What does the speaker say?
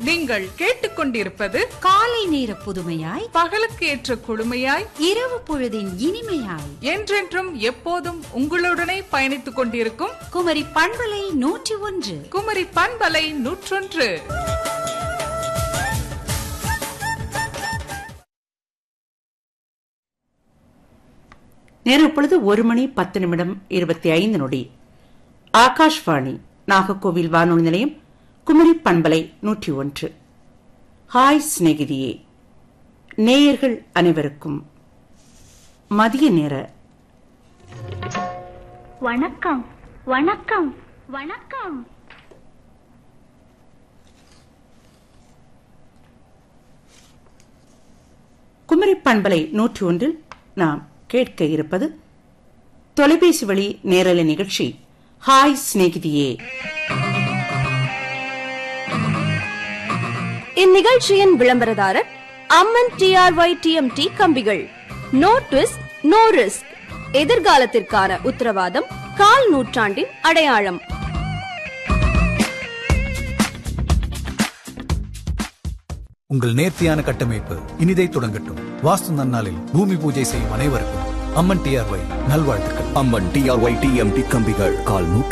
நீங்கள் கேட்டுக்கொண்டிருப்பது காலை நேர புதுமையாய் பகலுக்கு ஏற்ற குழுமையாய் இரவு பொழுதின் இனிமையாய் என்றென்றும் எப்போதும் உங்களுடனே பயணித்துக் கொண்டிருக்கும் குமரி பண்பலை நூற்றி ஒன்று குமரி பண்பலை நூற்றொன்று நேரம் இப்பொழுது ஒரு மணி பத்து நிமிடம் இருபத்தி ஐந்து நொடி ஆகாஷ்வாணி நாகர்கோவில் வானொலி நிலையம் குமரி பண்பலை நூற்றி ஒன்று ஹாய் சிநேகிதியே நேயர்கள் அனைவருக்கும் மதிய நேர வணக்கம் வணக்கம் வணக்கம் குமரி பண்பலை நூற்றி ஒன்றில் நாம் கேட்க இருப்பது தொலைபேசி வழி நேரலை நிகழ்ச்சி ஹாய் சிநேகிதியே இந்நிகழ்ச்சியின் விளம்பரதாரர் அம்மன் டிஆர்ஒய் டிஎம்டி கம்பிகள் நோ ட்விஸ்ட் நோ ரிஸ்க் எதிர்காலத்திற்கான உத்தரவாதம் கால் நூற்றாண்டின் அடையாளம் உங்கள் நேர்த்தியான கட்டமைப்பு இனிதை தொடங்கட்டும் வாஸ்து நன்னாளில் பூமி பூஜை செய்யும் அனைவருக்கும் அம்மன் டிஆர்ஒய் நல்வாழ்த்துக்கள் அம்மன் டிஆர்ஒய் டிஎம்டி கம்பிகள் கால் நூற்று